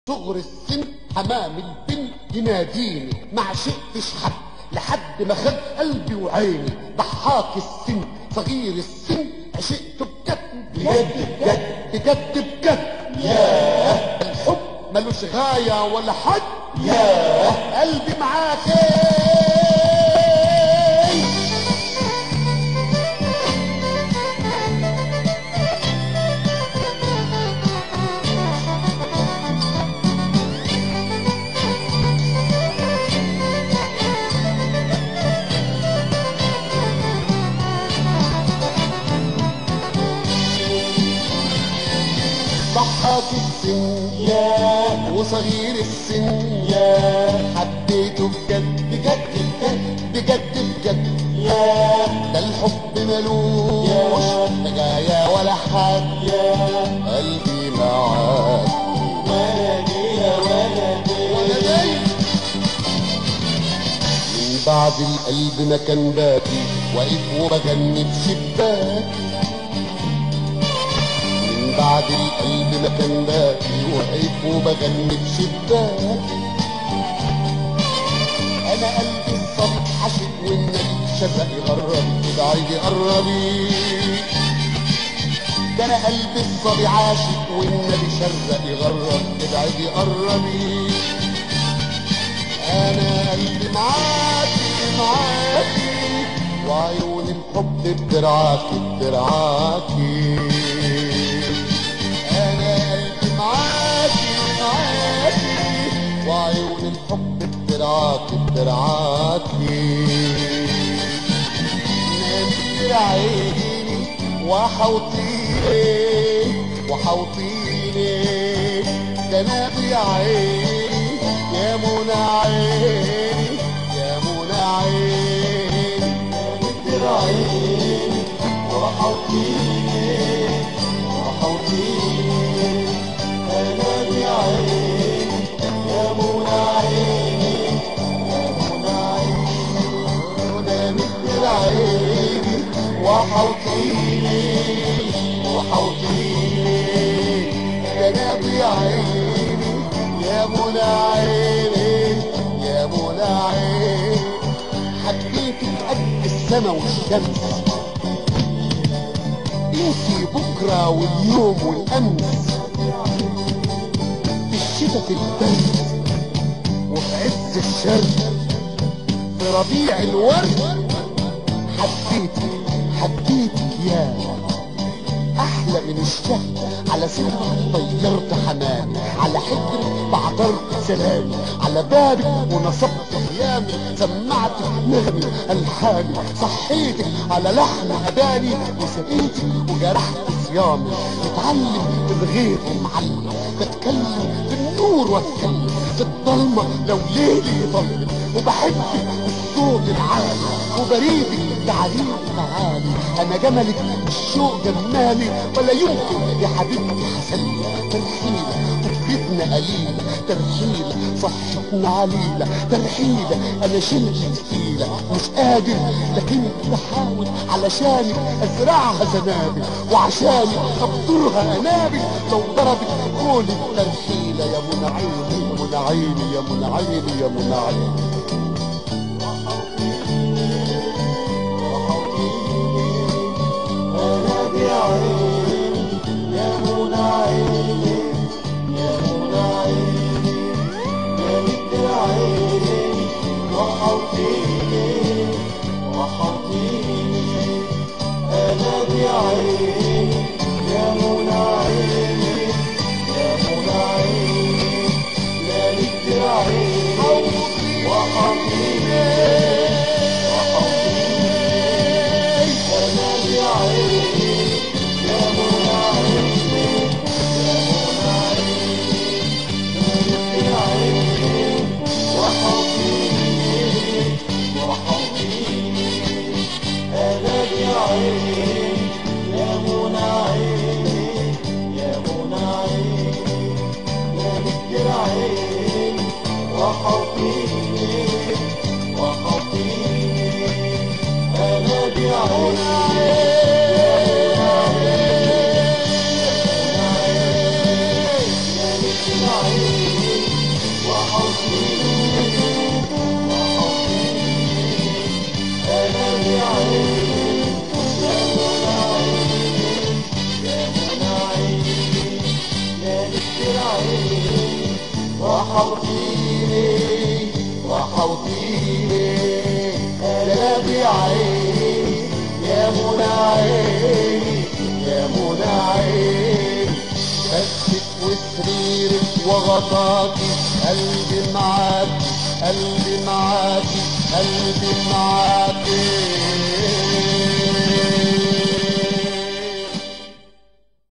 صغر السن حمام البن يناديني ما عشقتش حد لحد ما خد قلبي وعيني ضحاك السن صغير السن عشقته بجد بجد بجد بجد بجد ياه الحب ملوش غاية ولا حد ياه قلبي معاك ضحاك السن يا وصغير السن يا حبيته بجد بجد بجد بجد بجد يا ده الحب ملوش غاية ولا حد يا قلبي معاك ولدي يا ولدي ولدي من بعد القلب ما كان باكي واقف وبغني بشباكي من بعد القلب ما كان باكي واقف وبغني بشباكي انا قلبي الصبي حشد والنبي شفقي قربي ابعدي قربي ده انا قلبي الصبي عاشق والنبي شرقي غرب ابعدي قربي انا قلبي معاكي معاكي وعيون الحب بترعاكي بترعاكي انا قلبي معاكي معاكي وعيون الحب بترعاكي بترعاكي نمت عيني وحوطيني وحوطيني جنابي عيني يا منى عيني يا منى عيني نمت عيني وحوطيني وحوطيني جنابي عيني يا منى عيني يا منى عيني ونمت عيني وحوطيني وحوطيني جنابي عيني يا منى عيني يا منى عيني حبيتك قد السما والشمس انتي بكرة واليوم والأمس في الشتاء في البرد وفي عز الشرق في ربيع الورد حبيتك حبيتك يا احلى من الشهد على سرك طيرت حمامي على حجرك بعترت سلامي على بابك ونصبت خيامي سمعت نغمي الحاني صحيتك على لحن اباني وسقيتك وجرحت صيامي اتعلم الغير معلم بتكلم في النور واتكلم في الضلمه لو ليلي يضلم وبحبك بالصوت العالي وبريدك تعالي تعالي انا جملك الشوق جمالي ولا يمكن يا حبيبتي حسني ترحيلة فكرتنا قليلة ترحيلة صحتنا عليلة ترحيلة انا شلت تقيلة مش قادر لكن بحاول علشانك ازرعها زنابل وعشانك ابطرها انابل لو ضربت قول الترحيلة يا منى عيني يا منى عيني يا منى عيني يا منى عيني Yeah. وحوطيني وحوطيني يا نبي عيني يا منى عيني يا منى عيني بسك وسريرك وغطاكي قلبي معاكي قلبي معاكي قلبي معاكي